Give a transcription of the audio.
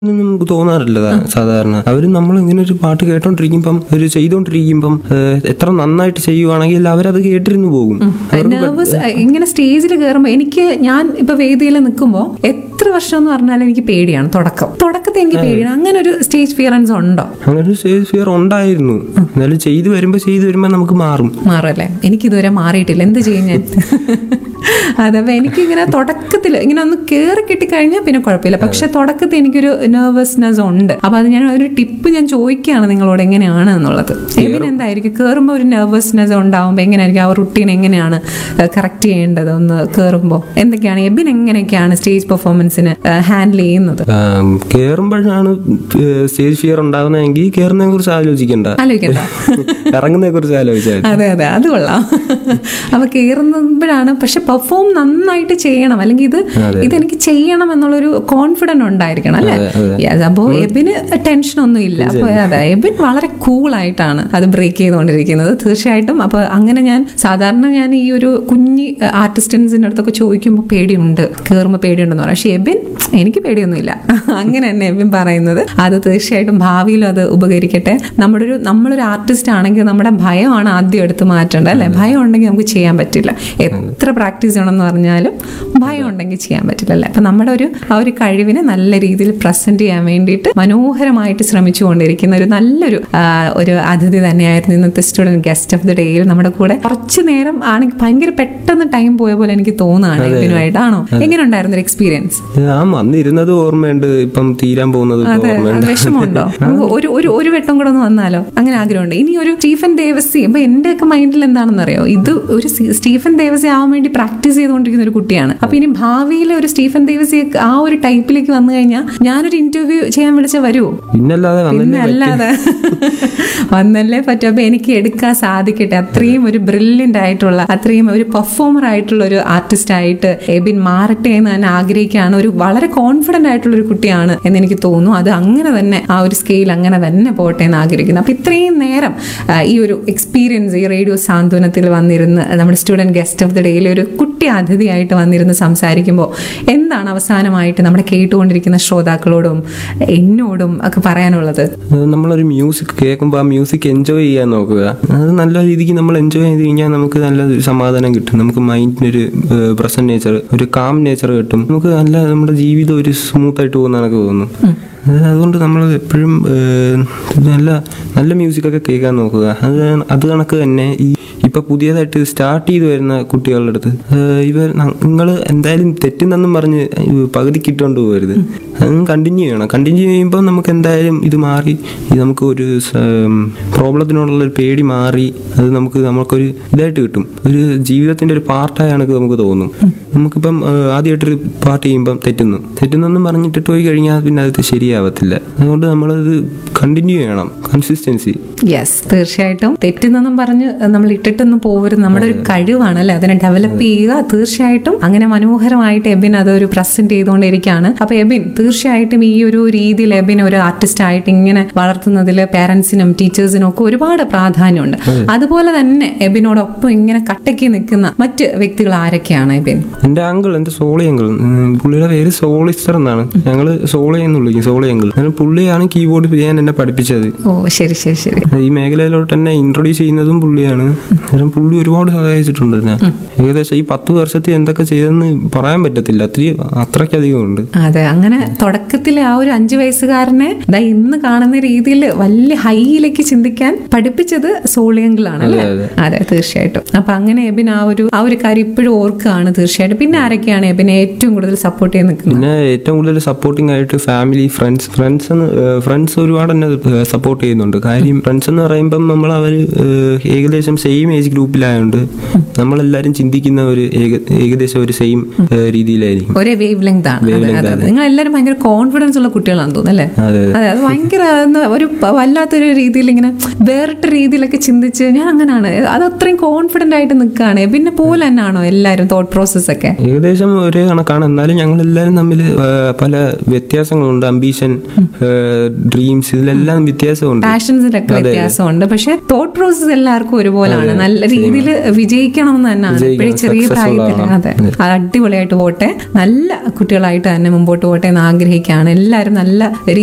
ഒന്നും നമുക്ക് തോന്നാറില്ല സാ- സാധാരണ അവര് നമ്മൾ ഇങ്ങനെ ഒരു പാട്ട് കേട്ടോണ്ടിരിക്കുമ്പം ഒരു ചെയ്തോണ്ടിരിക്കുമ്പം ഏഹ്, എത്ര നന്നായിട്ട് ചെയ്യുവാണെങ്കിൽ അവരത് കേട്ടിരുന്നു പോകും നെർവസ് ഇങ്ങനെ സ്റ്റേജിൽ കയറുമ്പോൾ എനിക്ക് ഞാൻ ഇപ്പൊ വേദിയിൽ നിൽക്കുമ്പോൾ എത്ര വർഷം എന്ന് പറഞ്ഞാലും എനിക്ക് പേടിയാണ് തുടക്കം തുടക്കത്തിൽ എനിക്ക് പേടിയാണ് അങ്ങനെ ഒരു സ്റ്റേജ് ഫിയറൻസ് ഉണ്ടോ അങ്ങനെ ഒരു സ്റ്റേജ് ഫിയർ ഉണ്ടായിരുന്നു എന്നാലും ചെയ്തു വരുമ്പോ ചെയ്തു വരുമ്പോ നമുക്ക് മാറും മാറല്ലേ എനിക്ക് ഇതുവരെ മാറിയിട്ടില്ല എന്ത് ചെയ്യും ഞാൻ അതപ്പോ എനിക്കിങ്ങനെ തുടക്കത്തിൽ ഇങ്ങനെ ഒന്ന് കയറി കിട്ടിക്കഴിഞ്ഞാൽ പിന്നെ കുഴപ്പമില്ല പക്ഷെ തുടക്കത്തിൽ എനിക്കൊരു നെർവസ്നെസ് ഉണ്ട് അപ്പൊ അത് ഞാൻ ഒരു ടിപ്പ് ഞാൻ ചോദിക്കുകയാണ് നിങ്ങളോട് എങ്ങനെയാണ് എന്നുള്ളത് എങ്ങനെ എന്തായിരിക്കും കയറുമ്പോൾ ഒരു നെർവസ്നെസ് ഉണ്ടാവുമ്പോൾ എങ്ങനെയായിരിക്കും ആ റുട്ടീൻ എങ്ങനെയാണ് കറക്റ്റ് ചെയ്യേണ്ടത് ഒന്ന് കയറുമ്പോൾ എന്തൊക്കെയാണ് എബിൻ എങ്ങനെയൊക്കെയാണ് സ്റ്റേജ് പെർഫോമൻസിന് ഹാൻഡിൽ ചെയ്യുന്നത് കേറുമ്പോഴാണ് സ്റ്റേജ് ഫിയർ ഉണ്ടാകുന്നതെങ്കിൽ കയറുന്നതിനെ കുറിച്ച് ആലോചിക്കണ്ട ആലോചിക്കണ്ട ഇറങ്ങുന്നതിനെ കുറിച്ച് ആലോചിച്ചാൽ മതി. അതെ അതെ അത് കൊള്ളാം അപ്പൊ കയറുമ്പോഴാണ് പക്ഷെ പെർഫോം നന്നായിട്ട് ചെയ്യണം അല്ലെങ്കിൽ ഇത് ഇതെനിക്ക് ചെയ്യണം എന്നുള്ളൊരു കോൺഫിഡന്റ് ഉണ്ടായിരിക്കണം അല്ലെ Yes, അപ്പോ എബിന് ടെൻഷൻ ഒന്നും ഇല്ല അപ്പൊ അതെ എബിൻ വളരെ കൂൾ ആയിട്ടാണ് അത് ബ്രേക്ക് ചെയ്തുകൊണ്ടിരിക്കുന്നത് തീർച്ചയായിട്ടും അപ്പൊ അങ്ങനെ ഞാൻ സാധാരണ ഞാൻ ഈ ഒരു കുഞ്ഞി ആർട്ടിസ്റ്റൻസിന്റെ അടുത്തൊക്കെ ചോദിക്കുമ്പോൾ പേടിയുണ്ട് കയറുമ്പോൾ പേടിയുണ്ടെന്ന് പറയാം പക്ഷെ എബിൻ എനിക്ക് പേടിയൊന്നുമില്ല അങ്ങനെ തന്നെ എബിൻ പറയുന്നത് അത് തീർച്ചയായിട്ടും ഭാവിയിലും അത് ഉപകരിക്കട്ടെ നമ്മുടെ ഒരു നമ്മളൊരു ആർട്ടിസ്റ്റ് ആണെങ്കിൽ നമ്മുടെ ഭയമാണ് ആദ്യം എടുത്ത് മാറ്റേണ്ടത് അല്ലെ ഭയം ഉണ്ടെങ്കിൽ നമുക്ക് ചെയ്യാൻ പറ്റില്ല എത്ര പ്രാക്ടീസ് ചെയ്യണമെന്ന് പറഞ്ഞാലും ഭയം ഉണ്ടെങ്കിൽ ചെയ്യാൻ പറ്റില്ല അല്ലേ അപ്പൊ നമ്മുടെ ഒരു ആ ഒരു കഴിവിനെ നല്ല രീതിയിൽ പ്രസന്റ് ചെയ്യാൻ വേണ്ടിയിട്ട് മനോഹരമായിട്ട് ശ്രമിച്ചുകൊണ്ടിരിക്കുന്ന ഒരു നല്ലൊരു ആ, ഒരു അതിഥി തന്നെയായിരുന്നു ഇന്നത്തെ സ്റ്റുഡന്റ് ഗസ്റ്റ് ഓഫ് ദി ഡേയിൽ നമ്മുടെ കൂടെ കുറച്ച് നേരം ആണെങ്കിൽ ഭയങ്കര പെട്ടെന്ന് ടൈം പോയ പോലെ എനിക്ക് തോന്നുകയാണ് ഇതിനുമായിട്ടാണോ എങ്ങനെ ഉണ്ടായിരുന്നു ഒരു എക്സ്പീരിയൻസ് ആ വന്നിരുന്നത് ഓർമ്മയുണ്ട് ഇപ്പം തീരാൻ പോകുന്നത് ഇപ്പം അതെ അത് ഓർമ്മയുണ്ട് വിഷമമുണ്ടോ നമുക്ക് ഒരു ഒരു ഒരു വട്ടം കൂടെ ഒന്ന് വന്നാലോ അങ്ങനെ ആഗ്രഹമുണ്ട് ഇനി ഒരു സ്റ്റീഫൻ ദേവസി അപ്പൊ എന്റെ ഒക്കെ മൈൻഡിൽ എന്താണെന്ന് അറിയോ ഇത് ഒരു സി- സ്റ്റീഫൻ ദേവസി ആവാൻ വേണ്ടി പ്രാക്ടീസ് ചെയ്തുകൊണ്ടിരിക്കുന്ന ഒരു കുട്ടിയാണ് അപ്പൊ ഇനി ഭാവിയിൽ ഒരു സ്റ്റീഫൻ ദേവസി ആ ഒരു ടൈപ്പിലേക്ക് വന്നു കഴിഞ്ഞാൽ ഞാനൊരു ഇന്റർവ്യൂ ചെയ്യാൻ വിളിച്ച വരുമോ പിന്നല്ലാതെ പിന്നെ വന്നില്ലേ അല്ലാതെ വന്നല്ലേ പറ്റും അപ്പൊ എനിക്ക് എടുക്കാൻ സാധിക്കട്ടെ അത്രയും ഒരു ബ്രില്യൻ്റ് ആയിട്ടുള്ള അത്രയും ഒരു പെർഫോമർ ആയിട്ടുള്ള ഒരു ആർട്ടിസ്റ്റ് ആയിട്ട് എബിൻ മാറട്ടെ എന്ന് തന്നെ ആഗ്രഹിക്കുകയാണ് ഒരു വളരെ കോൺഫിഡന്റ് ആയിട്ടുള്ള ഒരു കുട്ടിയാണ് എന്ന് എനിക്ക് തോന്നുന്നു അത് അങ്ങനെ തന്നെ ആ ഒരു സ്കെയിൽ അങ്ങനെ തന്നെ പോട്ടെ എന്ന് ആഗ്രഹിക്കുന്നു അപ്പൊ ഇത്രയും നേരം ആ, ഈ ഒരു എക്സ്പീരിയൻസ് ഈ റേഡിയോ സാന്ത്വനത്തിൽ വന്നിരുന്ന് നമ്മുടെ സ്റ്റുഡന്റ് ഗസ്റ്റ് ഓഫ് ദി ഡേയിലെ ഒരു കുട്ടി അതിഥിയായിട്ട് വന്നിരുന്ന് സംസാരിക്കുമ്പോൾ എന്താണ് അവസാനമായിട്ട് നമ്മുടെ കേട്ടുകൊണ്ടിരിക്കുന്ന ശ്രോതാക്കളോടും എന്നോടും ഒക്കെ പറയാനുള്ളത് അത് നമ്മളൊരു മ്യൂസിക് കേൾക്കുമ്പോൾ ആ മ്യൂസിക് എൻജോയ് ചെയ്യാൻ നോക്കുക അത് നല്ല രീതിക്ക് നമ്മൾ എൻജോയ് ചെയ്ത് കഴിഞ്ഞാൽ നമുക്ക് നല്ല ഒരു സമാധാനം കിട്ടും നമുക്ക് മൈൻഡിനൊരു പ്രസന്റ് നേച്ചർ ഒരു കാം നേച്ചർ കിട്ടും നമുക്ക് നല്ല നമ്മുടെ ജീവിതം ഒരു സ്മൂത്ത് ആയിട്ട് പോകുന്ന കണക്ക് തോന്നുന്നു അത് അതുകൊണ്ട് നമ്മൾ എപ്പോഴും നല്ല നല്ല മ്യൂസിക്കൊക്കെ കേൾക്കാൻ നോക്കുക അത് അത് കണക്ക് തന്നെ ഈ ഇപ്പൊ പുതിയതായിട്ട് സ്റ്റാർട്ട് ചെയ്ത് വരുന്ന കുട്ടികളുടെ അടുത്ത് ഏഹ് ഇവർ നിങ്ങൾ എന്തായാലും തെറ്റുന്നെന്നും പറഞ്ഞ് പകുതിക്ക് ഇട്ടുകൊണ്ട് പോകരുത് അത് കണ്ടിന്യൂ ചെയ്യണം കണ്ടിന്യൂ ചെയ്യുമ്പോൾ നമുക്ക് എന്തായാലും ഇത് മാറി ഇത് നമുക്ക് ഒരു പ്രോബ്ലത്തിനോടുള്ള ഒരു പേടി മാറി അത് നമുക്ക് നമുക്കൊരു ഇതായിട്ട് കിട്ടും ഒരു ജീവിതത്തിന്റെ ഒരു പാർട്ടായ കണക്ക് നമുക്ക് തോന്നും നമുക്കിപ്പം ഏഹ് ആദ്യമായിട്ടൊരു പാർട്ട് ചെയ്യുമ്പം തെറ്റുന്നു തെറ്റുന്നെന്നും പറഞ്ഞിട്ടിട്ട് പോയി കഴിഞ്ഞാൽ പിന്നെ അത് ശരിയാവത്തില്ല അതുകൊണ്ട് നമ്മളത് കണ്ടിന്യൂ ചെയ്യണം കൺസിസ്റ്റൻസി യെസ് തീർച്ചയായിട്ടും തെറ്റെന്നൊന്നും പറഞ്ഞ് നമ്മൾ ഇട്ടിട്ടൊന്നും പോകരുത് നമ്മുടെ ഒരു കഴിവാണ് അല്ലെ അതിനെ ഡെവലപ്പ് ചെയ്യുക തീർച്ചയായിട്ടും അങ്ങനെ മനോഹരമായിട്ട് എബിൻ അതൊരു പ്രസന്റ് ചെയ്തുകൊണ്ടിരിക്കുകയാണ് അപ്പൊ എബിൻ തീർച്ചയായിട്ടും ഈ ഒരു രീതിയിൽ എബിൻ ഒരു ആർട്ടിസ്റ്റ് ആയിട്ട് ഇങ്ങനെ വളർത്തുന്നതിൽ പാരന്റ്സിനും ടീച്ചേഴ്സിനും ഒക്കെ ഒരുപാട് പ്രാധാന്യമുണ്ട് അതുപോലെ തന്നെ എബിനോടൊപ്പം ഇങ്ങനെ കട്ടയ്ക്ക് നിൽക്കുന്ന മറ്റ് വ്യക്തികൾ ആരൊക്കെയാണ് എബിൻ എന്റെ അങ്കിൾ എന്റെ സോളി അങ്കിൾ പുള്ളിയുടെ പേര് സോളിസ്റ്റർ എന്നാണ് ഞങ്ങള് സോളി എന്ന് വിളിക്കും സോളി അങ്കിൾ അങ്ങനെ പുള്ളിയാണ് കീബോർഡ് ചെയ്യാൻ എന്നെ പഠിപ്പിച്ചത് ഓ ശരി ശരി ശരി ഈ മേഖലയിലോട്ട് എന്നെ ഇൻട്രൊഡ്യൂസ് ചെയ്യുന്നതും പുള്ളിയാണ് കാരണം പുള്ളി ഒരുപാട് സഹായിച്ചിട്ടുണ്ട് എന്നെ ഏകദേശം ഈ പത്ത് വർഷത്തിൽ എന്തൊക്കെ ചെയ്തെന്ന് പറയാൻ പറ്റത്തില്ല അത്ര അത്രയ്ക്കധികം ഉണ്ട് അതെ അങ്ങനെ തുടക്കത്തിലെ ആ ഒരു അഞ്ചു വയസ്സുകാരനെ ദാ ഇന്ന് കാണുന്ന രീതിയിൽ വലിയ ഹൈയിലേക്ക് ചിന്തിക്കാൻ പഠിപ്പിച്ചത് സോളിയങ്കിളാണ് അല്ലേ അതെ തീർച്ചയായിട്ടും അപ്പൊ അങ്ങനെ എബിൻ ആ ഒരു ആ ഒരു കാര്യം ഇപ്പോഴും ഓർക്കുകയാണ് തീർച്ചയായിട്ടും പിന്നെ ആരൊക്കെയാണ് എബിനെ ഏറ്റവും കൂടുതൽ സപ്പോർട്ട് ചെയ്ത് നിൽക്കുന്നത് പിന്നെ ഏറ്റവും കൂടുതൽ സപ്പോർട്ടിംഗ് ആയിട്ട് ഫാമിലി ഫ്രണ്ട്സ് ഫ്രണ്ട്സ് ഫ്രണ്ട്സ് ഒരുപാട് എന്നെ സപ്പോർട്ട് ചെയ്യുന്നുണ്ട് കാര്യം ഫ്രണ്ട്സ് എന്ന് പറയുമ്പം നമ്മൾ അവർ ഏകദേശം സെയിം ഏജ് ഗ്രൂപ്പിലായതുകൊണ്ട് നമ്മളെല്ലാരും ചിന്തിക്കുന്ന ഒരു ഏക- ഏകദേശം ഒരു സെയിം രീതിയിലായിരിക്കും ഒരേ വേവ് ലെങ്ത് ആണ് അതെ, അതെ, അതെ. നിങ്ങൾ എല്ലാവരും ഭയങ്കര കോൺഫിഡൻസ് ഉള്ള കുട്ടികളാണെന്ന് തോന്നുന്നു അല്ലേ അതെ അതെ അത് ഭയങ്കര ഒന്ന് ഒരു പ- വല്ലാത്തൊരു രീതിയിൽ ഇങ്ങനെ വേറിട്ട രീതിയിലൊക്കെ ചിന്തിച്ച് ഞാൻ അങ്ങനെയാണ് അത് അത്രയും കോൺഫിഡന്റ് ആയിട്ട് നിൽക്കുകയാണ് പിന്നെ പോലെ തന്നെയാണോ എല്ലാവരും തോട്ട് പ്രോസസ് ഒക്കെ ഏകദേശം ഒരേ കണക്കാണ് എന്നാലും ഞങ്ങൾ എല്ലാവരും തമ്മിൽ പല വ്യത്യാസങ്ങളുണ്ട് അംബീഷൻ ഡ്രീംസ് ഇതിലെല്ലാം വ്യത്യാസമുണ്ട് പാഷൻസിലൊക്കെ അതെ വ്യത്യാസമുണ്ട് പക്ഷെ തോട്ട് പ്രോസസ് എല്ലാവർക്കും ഒരുപോലാണ് നല്ല രീതിയിൽ വിജയിക്കണം എന്ന് തന്നെയാണ് ഇപ്പോഴും ചെറിയ പ്രായത്തിൽ അതെ അത് അടിപൊളിയായിട്ട് പോട്ടെ നല്ല കുട്ടികളായിട്ട് തന്നെ മുമ്പോട്ട് പോട്ടെ എന്ന് ആഗ്രഹിക്കുകയാണ് എല്ലാവരും നല്ല